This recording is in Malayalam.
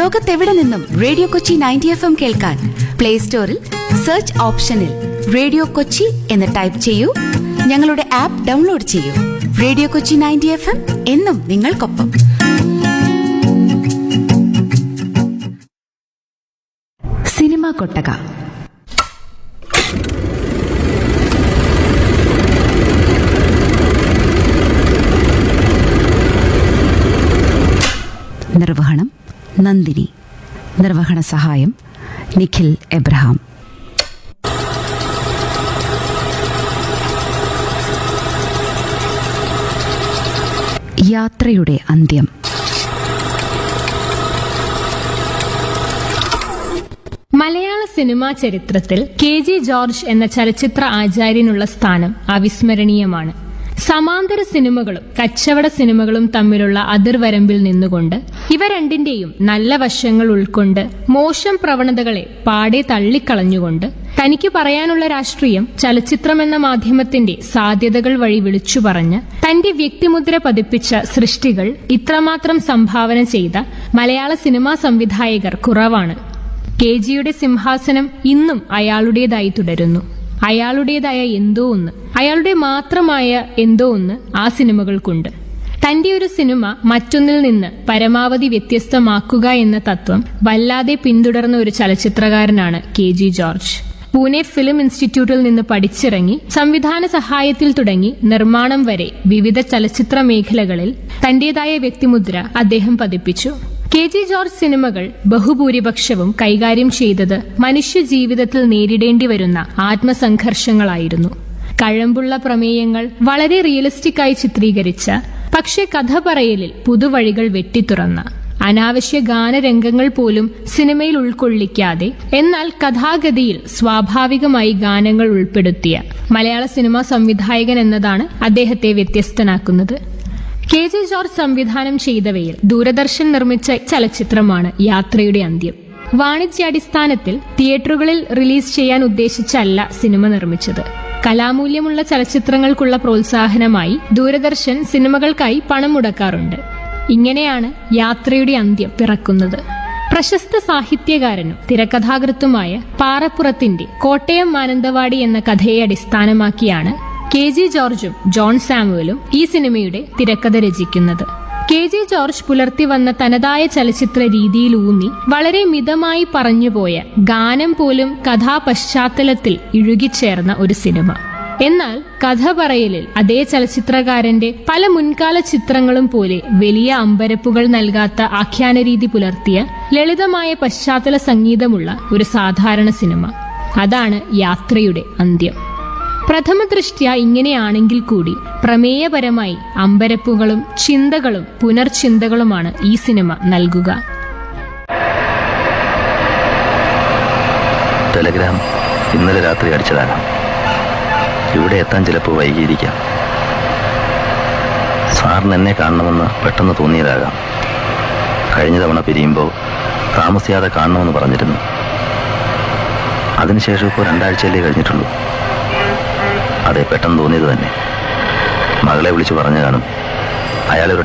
ലോകത്തെവിടെ നിന്നും radio Kochi ninety F M കേൾക്കാൻ പ്ലേ സ്റ്റോറിൽ സെർച്ച് ഓപ്ഷനിൽ റേഡിയോ കൊച്ചി എന്ന് ടൈപ്പ് ചെയ്യൂ ഞങ്ങളുടെ ആപ്പ് ഡൗൺലോഡ് ചെയ്യൂ radio Kochi ninety F M എന്നും നിങ്ങൾക്കൊപ്പം സിനിമ കൊട്ടക നിർവഹണം നന്ദിനി നിർവഹണ സഹായം നിഖിൽ എബ്രഹാം യാത്രയുടെ അന്ത്യം മലയാള സിനിമാ ചരിത്രത്തിൽ കെ ജി ജോർജ് എന്ന ചലച്ചിത്ര ആചാര്യനുള്ള സ്ഥാനം അവിസ്മരണീയമാണ് സമാന്തര സിനിമകളും കച്ചവട സിനിമകളും തമ്മിലുള്ള അതിർവരമ്പിൽ നിന്നുകൊണ്ട് ഇവ രണ്ടിന്റെയും നല്ല വശങ്ങൾ ഉൾക്കൊണ്ട് മോശം പ്രവണതകളെ പാടെ തള്ളിക്കളഞ്ഞുകൊണ്ട് തനിക്ക് പറയാനുള്ള രാഷ്ട്രീയം ചലച്ചിത്രം എന്ന മാധ്യമത്തിന്റെ സാധ്യതകൾ വഴി വിളിച്ചു പറഞ്ഞ് തന്റെ വ്യക്തിമുദ്ര പതിപ്പിച്ച സൃഷ്ടികൾ ഇത്രമാത്രം സംഭാവന ചെയ്ത മലയാള സിനിമാ സംവിധായകർ കുറവാണ് കെ ജിയുടെ സിംഹാസനം ഇന്നും അയാളുടേതായി തുടരുന്നു അയാളുടേതായ എന്തോ ഒന്ന് അയാളുടെ മാത്രമായ എന്തോ ഒന്ന് ആ സിനിമകൾക്കുണ്ട് തന്റെ ഒരു സിനിമ മറ്റൊന്നിൽ നിന്ന് പരമാവധി വ്യത്യസ്തമാക്കുക എന്ന തത്വം വല്ലാതെ പിന്തുടർന്ന ഒരു ചലച്ചിത്രകാരനാണ് K G George Pune film ഇൻസ്റ്റിറ്റ്യൂട്ടിൽ നിന്ന് പഠിച്ചിറങ്ങി സംവിധാന സഹായത്തിൽ തുടങ്ങി നിർമ്മാണം വരെ വിവിധ ചലച്ചിത്ര മേഖലകളിൽ തന്റേതായ വ്യക്തിമുദ്ര അദ്ദേഹം പതിപ്പിച്ചു കെ ജി ജോർജ് സിനിമകൾ ബഹുഭൂരിപക്ഷവും കൈകാര്യം ചെയ്തത് മനുഷ്യ ജീവിതത്തിൽ നേരിടേണ്ടി വരുന്ന ആത്മസംഘർഷങ്ങളായിരുന്നു കഴമ്പുള്ള പ്രമേയങ്ങൾ വളരെ റിയലിസ്റ്റിക് ആയി ചിത്രീകരിച്ച പക്ഷെ കഥ പറയലിൽ പുതുവഴികൾ വെട്ടിത്തുറന്ന അനാവശ്യ ഗാനരംഗങ്ങൾ പോലും സിനിമയിൽ ഉൾക്കൊള്ളിക്കാതെ എന്നാൽ കഥാഗതിയിൽ സ്വാഭാവികമായി ഗാനങ്ങൾ ഉൾപ്പെടുത്തിയ മലയാള സിനിമാ സംവിധായകൻ എന്നതാണ് അദ്ദേഹത്തെ വ്യത്യസ്തനാക്കുന്നത് കെ ജെ ജോർജ് സംവിധാനം ചെയ്തവയിൽ ദൂരദർശൻ നിർമ്മിച്ച ചലച്ചിത്രമാണ് യാത്രയുടെ അന്ത്യം വാണിജ്യാടിസ്ഥാനത്തിൽ തിയേറ്ററുകളിൽ റിലീസ് ചെയ്യാൻ ഉദ്ദേശിച്ചല്ല സിനിമ നിർമ്മിച്ചത് കലാമൂല്യമുള്ള ചലച്ചിത്രങ്ങൾക്കുള്ള പ്രോത്സാഹനമായി ദൂരദർശൻ സിനിമകൾക്കായി പണം മുടക്കാറുണ്ട് ഇങ്ങനെയാണ് യാത്രയുടെ അന്ത്യം പിറക്കുന്നത് പ്രശസ്ത സാഹിത്യകാരനും തിരക്കഥാകൃത്തുമായ പാറപ്പുറത്തിന്റെ കോട്ടയം മാനന്തവാടി എന്ന കഥയെ അടിസ്ഥാനമാക്കിയാണ് കെ ജി ജോർജും ജോൺ സാമുവലും ഈ സിനിമയുടെ തിരക്കഥ രചിക്കുന്നത് കെ ജി ജോർജ് പുലർത്തി വന്ന തനതായ ചലച്ചിത്ര രീതിയിലൂന്നി വളരെ മിതമായി പറഞ്ഞുപോയ ഗാനം പോലും കഥാപശ്ചാത്തലത്തിൽ ഇഴുകിച്ചേർന്ന ഒരു സിനിമ എന്നാൽ കഥ പറയലിൽ അതേ ചലച്ചിത്രകാരന്റെ പല മുൻകാല ചിത്രങ്ങളും പോലെ വലിയ അമ്പരപ്പുകൾ നൽകാത്ത ആഖ്യാന രീതി പുലർത്തിയ ലളിതമായ പശ്ചാത്തല സംഗീതമുള്ള ഒരു സാധാരണ സിനിമ അതാണ് യാത്രയുടെ അന്ത്യം പ്രഥമ ദൃഷ്ട്യ ഇങ്ങനെയാണെങ്കിൽ കൂടി പ്രമേയപരമായി അമ്പരപ്പുകളും ചിന്തകളും പുനർചിന്തകളുമാണ് ഈ സിനിമ നൽകുക ടെലഗ്രാം ഇന്നലെ രാത്രി അടിച്ചതാകാം ഇവിടെ എത്താൻ ചിലപ്പോൾ വൈകിയിരിക്കാം സാറിന് എന്നെ കാണണമെന്ന് പെട്ടെന്ന് തോന്നിയതാകാം കഴിഞ്ഞ തവണ പിരിയുമ്പോൾ താമസിയാതെ കാണണമെന്ന് പറഞ്ഞിരുന്നു അതിനുശേഷം ഇപ്പോൾ രണ്ടാഴ്ചയല്ലേ കഴിഞ്ഞിട്ടുള്ളൂ അതെ പെട്ടെന്ന് തോന്നിയത് തന്നെ മകളെ വിളിച്ചു പറഞ്ഞു കാണും അയാളൊരു